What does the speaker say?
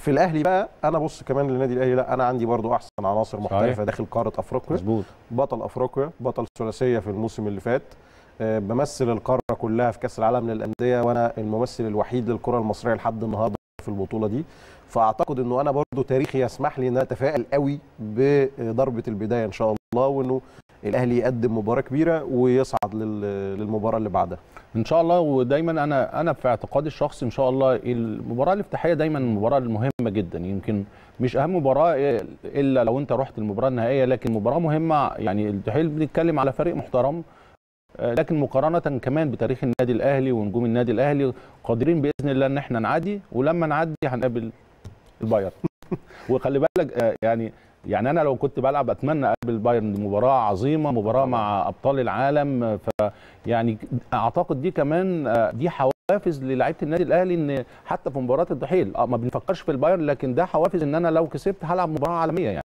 في الاهلي بقى انا بص كمان للنادي الاهلي لا انا عندي برضو احسن عناصر محترفه صحيح. داخل قاره افريقيا مظبوط بطل افريقيا بطل ثلاثيه في الموسم اللي فات آه، بمثل القاره كلها في كاس العالم للانديه وانا الممثل الوحيد للكره المصريه لحد النهارده في البطوله دي فاعتقد انه انا برضو تاريخي يسمح لي ان انا اتفائل قوي بضربه البدايه ان شاء الله وانه الاهلي يقدم مباراه كبيره ويصعد لل- للمباراه اللي بعدها ان شاء الله ودايما انا انا في اعتقادي الشخصي ان شاء الله المباراه الافتتاحيه دايما المباراه المهمه جدا يمكن مش اهم مباراه الا لو انت رحت المباراه النهائيه لكن مباراه مهمه يعني التحيل بنتكلم على فريق محترم آه، لكن مقارنه كمان بتاريخ النادي الاهلي ونجوم النادي الاهلي قادرين باذن الله ان احنا نعدي ولما نعدي هنقابل البايرن وخلي بالك آه، يعني يعني انا لو كنت بلعب اتمنى اقابل البايرن دي مباراه عظيمه مباراه مع ابطال العالم آه، ف يعني اعتقد دي كمان آه، دي حوافز للاعيبه النادي الاهلي ان حتى في مباراه الضحيل آه، ما بنفكرش في البايرن لكن ده حوافز ان انا لو كسبت هلعب مباراه عالميه يعني